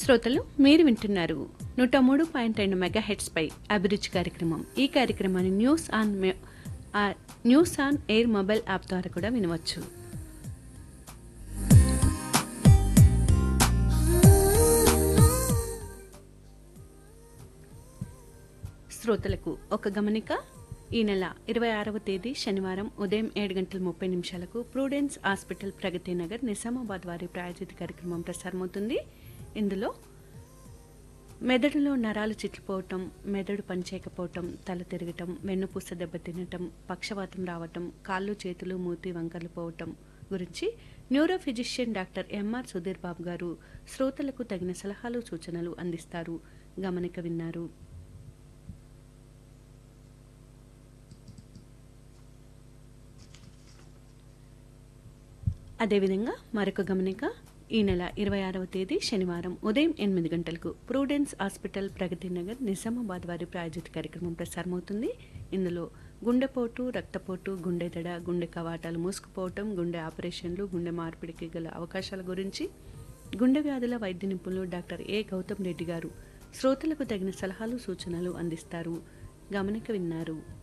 శ్రోతలు మీరు వింటున్నారు నూట మూడు పాయింట్ రెండు మెగా పై అభిరుచి కార్యక్రమం ఈ కార్యక్రమాన్ని న్యూస్ ఆన్ మే- ఆ, news on air mobile app ద్వారా కూడా వినవచ్చు శ్రోతలకు ఒక గమనిక ఈ నెల ఇరవై ఆరవ తేదీ శనివారం ఉదయం ఏడు గంటల ముప్పై నిమిషాలకు ప్రూడెన్స్ హాస్పిటల్ ప్రగతి నగర్ నిజామాబాద్ వారి ప్రాయోజిత కార్యక్రమం ప్రసారమవుతుంది ఇందులో మెదడులో నరాలు చిట్లిపోవటం మెదడు పనిచేయకపోవటం తల తిరగటం వెన్నుపూస దెబ్బతినటం పక్షవాతం రావటం కాళ్ళు చేతులు మూతి వంకర్లు పోవటం గురించి neuro physician doctor MR Sudheer Babu గారు శ్రోతలకు తగిన సలహాలు సూచనలు అందిస్తారు గమనిక విన్నారు అదేవిధంగా మరొక గమనిక ఈ నెల ఇరవై ఆరవ తేదీ శనివారం ఉదయం ఎనిమిది గంటలకు ప్రూడెన్స్ హాస్పిటల్ ప్రగతి నగర్ నిజామాబాద్ వారి ప్రాయోజిత కార్యక్రమం ప్రసారమవుతుంది ఇందులో గుండెపోటు రక్తపోటు గుండె దడ గుండె కవాటాలు మూసుకుపోవటం గుండె ఆపరేషన్లు గుండె మార్పిడికి గల అవకాశాల గురించి గుండె వ్యాధుల వైద్య నిపుణులు డాక్టర్ ఏ గౌతమ్ రెడ్డి గారు శ్రోతలకు తగిన సలహాలు సూచనలు అందిస్తారు గమనిక విన్నారు